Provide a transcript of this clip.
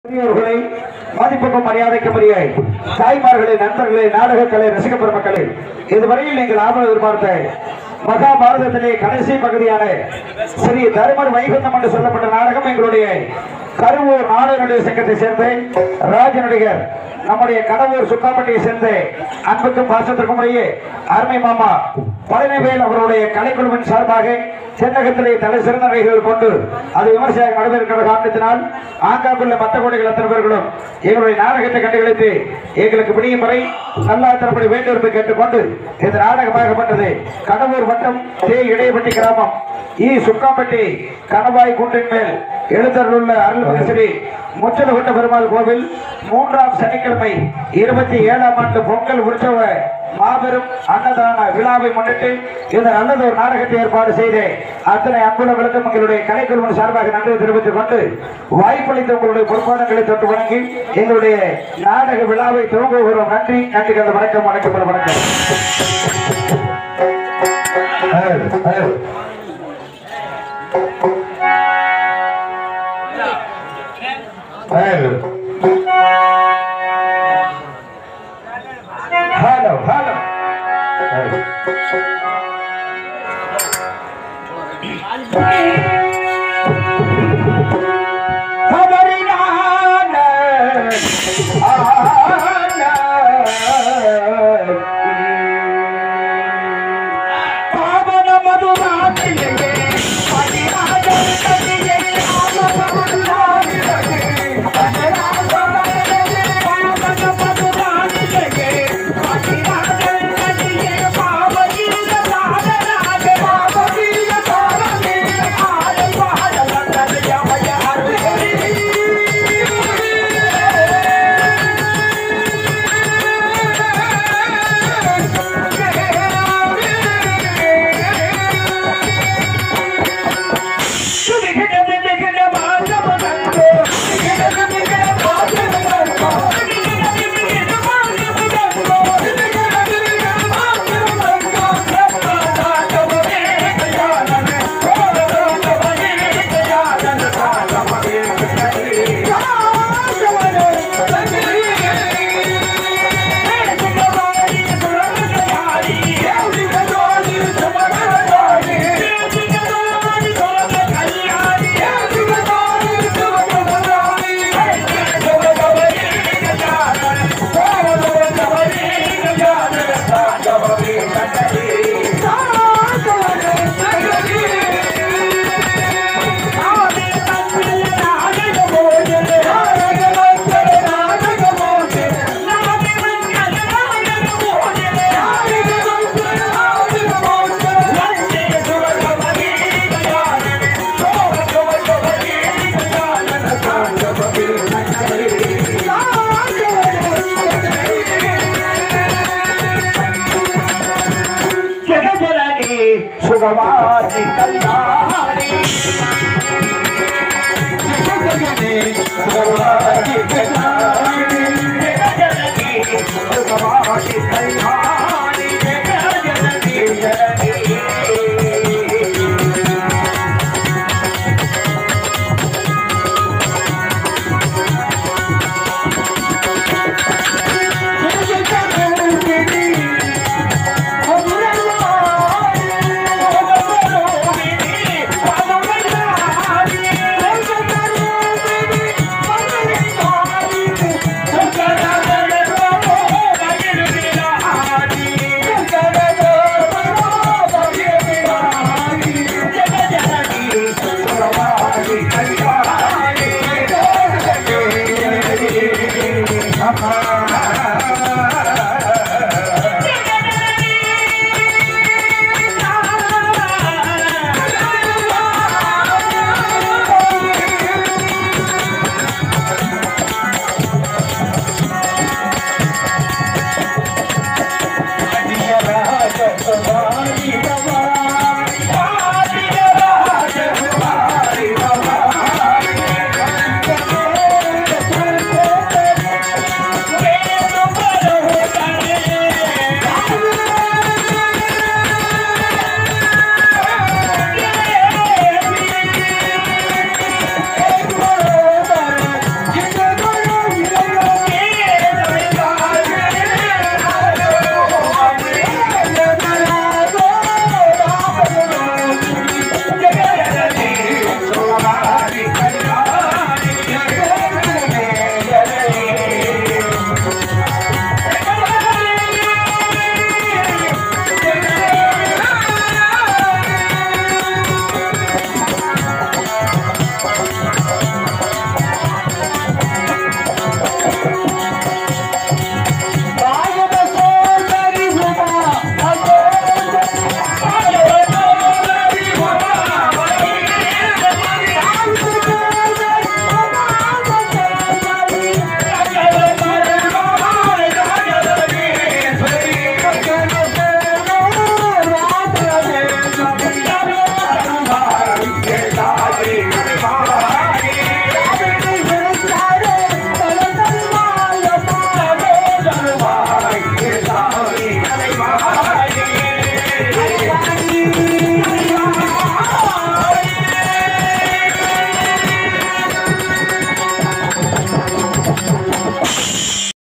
பெரியவர்களை மதிப்புக்கும் மரியாதைக்குரிய தாய்மார்களே நண்பர்களே நாடக கலை ரசிக பெருமக்களே இதுவரையில் நீங்கள் ஆவணம் எதிர்பார்த்த மகாபாரதத்திலே கடைசி பகுதியான ஸ்ரீ தருமர் வைகுந்தம் என்று சொல்லப்பட்ட நாடகம் எங்களுடைய கருவூர் நாடகனுடைய சங்கத்தை சேர்ந்த ராஜநடிகர் நம்முடைய கடவுர் சுக்காப்பட்டியை சேர்ந்த அன்புக்கும் பாசத்திற்கும் இடையே அருமை மாமா பழனிவேல் அவருடைய கலைக்குழுவின் சார்பாக தென்னகத்திலே தலை சிறந்த நகைகள் கொண்டு அது விமர்சையாக நடைபெறுகிற காரணத்தினால் ஆங்காங்குள்ள மத்த கோடிகள் அத்தனை பேர்களும் எங்களுடைய நாடகத்தை கண்டுகளித்து எங்களுக்கு பிடியும் வரை நல்லா தரப்படி வேண்டும் என்று கேட்டுக்கொண்டு இந்த நாடகமாகப்பட்டது கடவுர் வட்டம் தே இடையப்பட்டி கிராமம் இ சுக்காம்பட்டி கணவாய் குன்றின் மேல் எழுந்தருளுள்ள அருள்மிகு ஸ்ரீ முச்சலகுட்ட பெருமாள் கோவில் மூன்றாம் சனிக்கிழமை இருபத்தி ஏழாம் ஆண்டு பொங்கல் உற்சவ மாபெரும் அன்னதான விழாவை முன்னிட்டு இந்த நல்லது ஒரு நாடகத்தை ஏற்பாடு செய்து அத்தனை அன்புலங்களுக்கும் எங்களுடைய கலைக்குழுவின் சார்பாக நன்றி தெரிவித்துக் கொண்டு வாய்ப்பளித்த உங்களுடைய பொறுப்பாளர்களை தொட்டு வணங்கி எங்களுடைய நாடக விழாவை துவங்குகிறோம் நன்றி நன்றி கந்த வணக்கம் வணக்கம் வணக்கம் hello, hello. Hello hello hello hello தவறினான பாவன மதுராத்திலே பதினாறு கதியே ஜெகஜனனி சுகவாசி கல்யாணி ஜெகஜனனி சுகவாசி